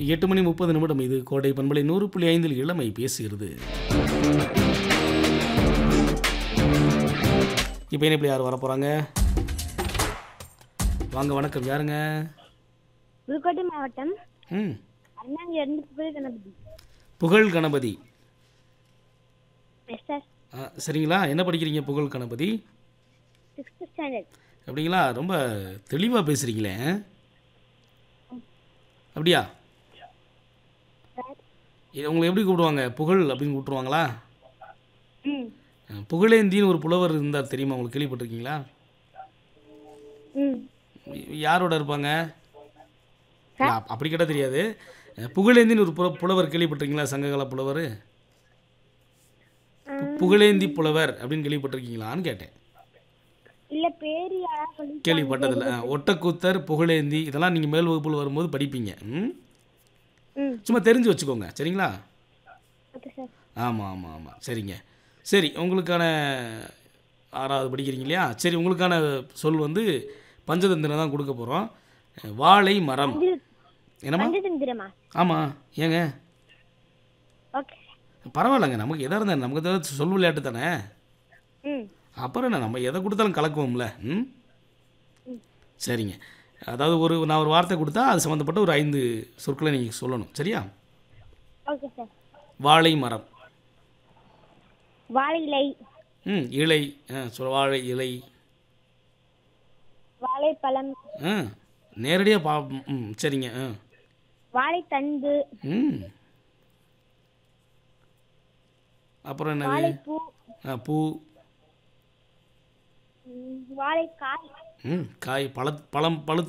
எட்டு மணி முப்பது நிமிடம் இது கோடை பண்பலை நூறு புள்ளி ஐந்தில் இளமை பேசுகிறது இப்போ என்ன இப்படி யார் வர போகிறாங்க வாங்க வணக்கம் யாருங்க புதுக்கோட்டை மாவட்டம் ம் அருணாங்கிலிருந்து புகழ் கணபதி புகழ் கணபதி எஸ் சார் ஆ, சரிங்களா என்ன படிக்கிறீங்க புகழ் கணபதி சிக்ஸ்த் ஸ்டாண்டர்ட் அப்படிங்களா ரொம்ப தெளிவாக பேசுகிறீங்களே அப்படியா சார் இது உங்களை எப்படி கூப்பிடுவாங்க புகழ் அப்படின்னு கூப்பிட்டுருவாங்களா ம் அஹ், புகழேந்தின்னு ஒரு புலவர் இருந்தார் தெரியுமா உங்களுக்கு கேள்விப்பட்டிருக்கீங்களா ம் யாரோட இருப்பாங்க இல்ல, அப்- அப்படி கேட்டால் தெரியாது அஹ், புகழேந்தின்னு ஒரு புல புலவர் கேள்விப்பட்டிருக்கீங்களா சங்ககால புலவர் புகழேந்தி புலவர் அப்படின்னு கேள்விப்பட்டிருக்கீங்களான்னு கேட்டேன் இல்ல பேரு யாரா சொல்லி கேள்விப்பட்டதில்ல அஹ், ஒட்டக்கூத்தர் புகழேந்தி இதெல்லாம் நீங்கள் மேல் வகுப்பில் வரும்போது படிப்பீங்க ம் ம் சும்மா தெரிஞ்சு வச்சுக்கோங்க சரிங்களா ஓகே சார் ஆமாம் ஆமாம் ஆமாம் சரிங்க சரி உங்களுக்கான ஆறாவது படிக்கிறீங்க இல்லையா சரி உங்களுக்கான சொல் வந்து பஞ்சதந்திரம் தான் கொடுக்க போகிறோம் வாழை மரம் என்னம்மா பஞ்சதந்திரமா ஆமாம் ஏங்க ஓகே பரவாயில்லைங்க நமக்கு எதாக இருந்தால் நமக்கு ஏதாவது சொல் விளையாட்டு தானே ம் அப்புறம் என்ன நம்ம எதை கொடுத்தாலும் கலக்குவோம்ல ம் சரிங்க அதாவது ஒரு நான் ஒரு வார்த்தை கொடுத்தா அது சம்மந்தப்பட்ட ஒரு ஐந்து சொற்களை நீங்கள் சொல்லணும் சரியா ஓகே சார் வாழை மரம் வாழை இலை ம் இலை ஆ சொல் வாழை இலை வாழைப்பழம் ஆ நேரடியாக பா ம் சரிங்க ஆ வாழைத்தண்டு ம் அப்புறம் என்னது வாழைப்பூ ஆ பூ ம், வாழைக்காய் ம் காய் பழ பழம் பழுத்து